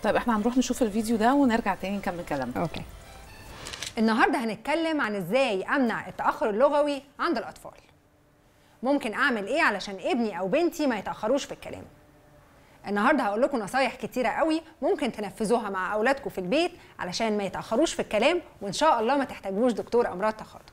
طيب احنا هنروح نشوف الفيديو ده ونرجع تاني نكمل كلامنا اوكي النهارده هنتكلم عن ازاي امنع التاخر اللغوي عند الاطفال ممكن اعمل ايه علشان ابني او بنتي ما يتاخروش في الكلام النهارده هقول لكم نصايح كتيره قوي ممكن تنفذوها مع اولادكم في البيت علشان ما يتاخروش في الكلام وان شاء الله ما تحتاجوش دكتور امراض تخاطب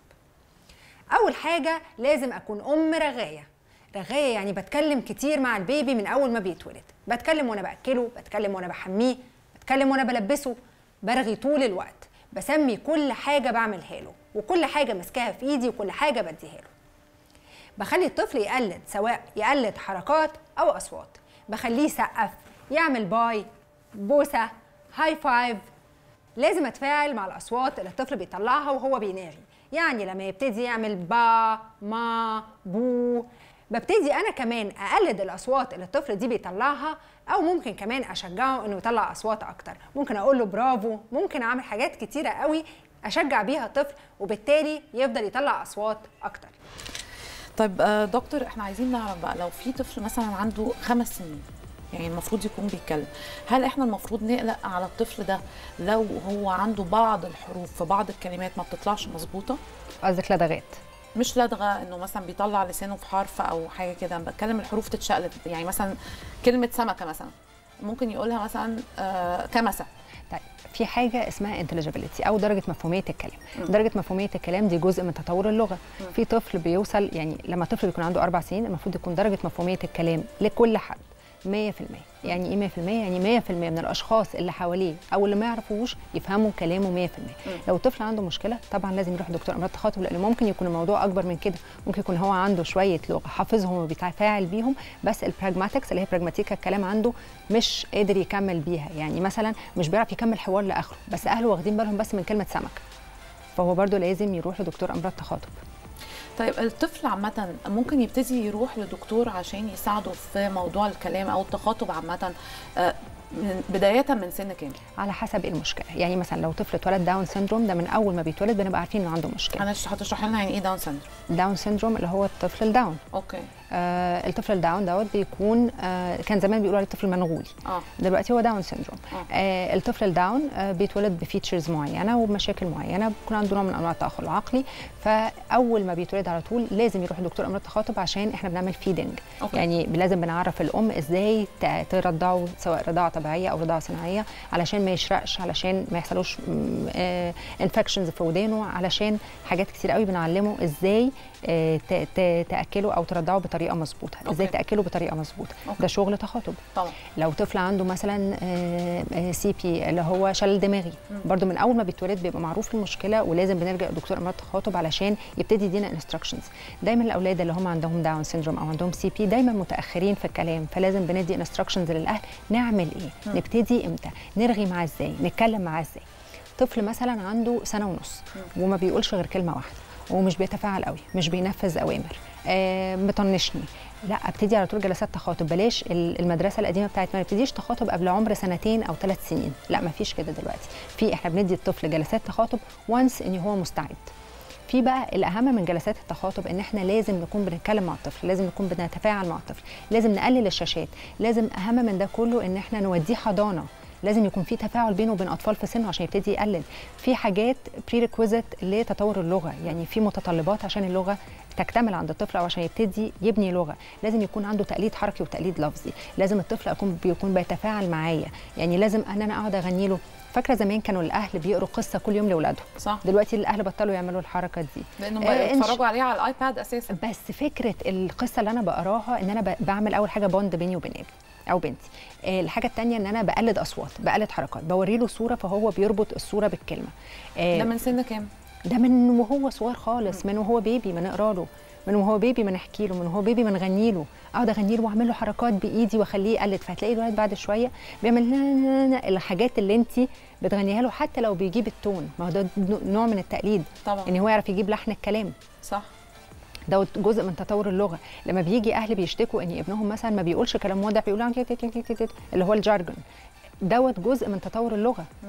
اول حاجه لازم اكون ام رغايه رغايه يعني بتكلم كتير مع البيبي من اول ما بيتولد بتكلم وانا باكله بتكلم وانا بحميه بتكلم وانا بلبسه برغي طول الوقت بسمي كل حاجه بعملها له وكل حاجه ماسكاها في ايدي وكل حاجه بديها له بخلي الطفل يقلد سواء يقلد حركات او اصوات بخليه يسقف يعمل باي بوسه هاي فايف لازم اتفاعل مع الاصوات اللي الطفل بيطلعها وهو بيناغي يعني لما يبتدي يعمل با ما بو ببتدي انا كمان اقلد الاصوات اللي الطفل دي بيطلعها او ممكن كمان اشجعه انه يطلع اصوات اكتر ممكن اقول له برافو ممكن اعمل حاجات كتيره قوي اشجع بيها الطفل وبالتالي يفضل يطلع اصوات اكتر طيب آه، دكتور احنا عايزين نعرف بقى لو في طفل مثلا عنده خمس سنين يعني المفروض يكون بيتكلم هل احنا المفروض نقلق على الطفل ده لو هو عنده بعض الحروف في بعض الكلمات ما بتطلعش مظبوطه قصدك لدغات مش لدغه انه مثلا بيطلع لسانه في حرف او حاجه كده أنا بتكلم الحروف تتشقلب يعني مثلا كلمه سمكه مثلا ممكن يقولها مثلا آه كمسه طيب في حاجه اسمها انتليجيبيليتي او درجه مفهوميه الكلام درجه مفهوميه الكلام دي جزء من تطور اللغه في طفل بيوصل يعني لما طفل بيكون عنده اربع سنين المفروض يكون درجه مفهوميه الكلام لكل حد 100% يعني ايه 100% يعني 100% من الاشخاص اللي حواليه او اللي ما يعرفوش يفهموا كلامه 100% لو الطفل عنده مشكله طبعا لازم يروح دكتور امراض تخاطب لان ممكن يكون الموضوع اكبر من كده ممكن يكون هو عنده شويه لغه حافظهم وبيتفاعل بيهم بس البراجماتكس اللي هي براجماتيكا الكلام عنده مش قادر يكمل بيها يعني مثلا مش بيعرف يكمل حوار لاخره بس اهله واخدين بالهم بس من كلمه سمك فهو برضو لازم يروح لدكتور امراض تخاطب طيب الطفل عامة ممكن يبتدي يروح لدكتور عشان يساعده في موضوع الكلام أو التخاطب عامة آه، من بداية من سن كام؟ على حسب المشكله يعني مثلا لو طفل اتولد داون سيندروم ده من اول ما بيتولد بنبقى عارفين انه عنده مشكله أنا هتشرح لنا يعني إيه داون سيندروم؟ داون سيندروم اللي هو الطفل الداون أوكي آه الطفل الداون دوت بيكون آه كان زمان بيقولوا عليه الطفل المنغولي اه دلوقتي هو داون سيندروم آه. آه الطفل الداون آه بيتولد بفيتشرز معينه وبمشاكل معينه بيكون عنده نوع من انواع التاخر العقلي فاول ما بيتولد على طول لازم يروح لدكتور امراض تخاطب عشان احنا بنعمل فيدنج أوكي. يعني لازم بنعرف الام ازاي ت- ترضعه سواء رضاعه طبيعيه او رضاعه صناعيه علشان ما يشرقش علشان ما يحصلوش انفكشنز في ودانه علشان حاجات كتير قوي بنعلمه ازاي آه، ت- ت- تاكله او ترضعه بطريقه مظبوطه ازاي أوكي. تاكله بطريقه مظبوطه أوكي. ده شغل تخاطب طبعا لو طفل عنده مثلا سي بي اللي هو شلل دماغي برضو من اول ما بيتولد بيبقى معروف المشكله ولازم بنرجع لدكتور امراض تخاطب علشان يبتدي يدينا انستراكشنز دايما الاولاد اللي هم عندهم داون سيندروم او عندهم سي بي دايما متاخرين في الكلام فلازم بندي انستراكشنز للاهل نعمل ايه نبتدي امتى نرغي معاه ازاي نتكلم معاه ازاي طفل مثلا عنده سنه ونص وما بيقولش غير كلمه واحده ومش بيتفاعل قوي مش بينفذ اوامر آه مطنشني لا ابتدي على طول جلسات تخاطب بلاش ال- المدرسه القديمه بتاعتنا ما نبتديش تخاطب قبل عمر سنتين او ثلاث سنين لا ما فيش كده دلوقتي في احنا بندي الطفل جلسات تخاطب وانس ان هو مستعد في بقى الاهم من جلسات التخاطب ان احنا لازم نكون بنتكلم مع الطفل لازم نكون بنتفاعل مع الطفل لازم نقلل الشاشات لازم اهم من ده كله ان احنا نوديه حضانه لازم يكون في تفاعل بينه وبين اطفال في سنه عشان يبتدي يقلل في حاجات بريريكويزيت لتطور اللغه يعني في متطلبات عشان اللغه تكتمل عند الطفل او عشان يبتدي يبني لغه لازم يكون عنده تقليد حركي وتقليد لفظي لازم الطفل يكون بيكون بيتفاعل معايا يعني لازم ان انا اقعد اغني له فاكره زمان كانوا الاهل بيقروا قصه كل يوم لاولادهم صح دلوقتي الاهل بطلوا يعملوا الحركه دي لأنهم آه، بقوا إنش- يتفرجوا عليها على الآيباد أساسا بس فكره القصه اللي انا بقراها ان انا ب- بعمل اول حاجه بوند بيني وبين ابني او بنتي آه، الحاجه الثانيه ان انا بقلد اصوات بقلد حركات بوري له صوره فهو بيربط الصوره بالكلمه آه، ده من سن كام؟ ده من وهو صغير خالص من وهو بيبي ما نقرا له من وهو بيبي ما نحكي له من وهو بيبي ما نغني له اقعد اغني له واعمل له حركات بايدي واخليه يقلد فهتلاقي الولد بعد شويه بيعمل نا- نا- نا- الحاجات اللي انت بتغنيها له حتى لو بيجيب التون ما هو ده نوع من التقليد طبعا ان هو يعرف يجيب لحن الكلام صح ده جزء من تطور اللغه لما بيجي اهل بيشتكوا ان ابنهم مثلا ما بيقولش كلام واضح بيقول اللي هو الجارجون دوت جزء من تطور اللغه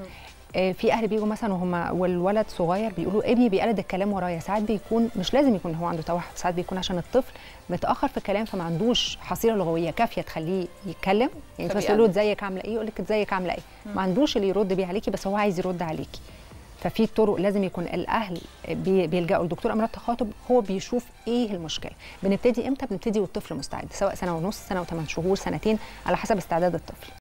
آه، في اهل بيجوا مثلا وهم والولد صغير بيقولوا ابني بيقلد الكلام ورايا ساعات بيكون مش لازم يكون هو عنده توحد ساعات بيكون عشان الطفل متاخر في الكلام فما عندوش حصيله لغويه كافيه تخليه يتكلم يعني انت بس تقول له ازيك عامله ايه يقول لك ازيك عامله ايه ما عندوش اللي يرد بيه عليكي بس هو عايز يرد عليكي ففي طرق لازم يكون الاهل بي- بيلجأوا لدكتور امراض تخاطب هو بيشوف ايه المشكله بنبتدي امتى بنبتدي والطفل مستعد سواء سنه ونص سنه وثمان شهور سنتين على حسب استعداد الطفل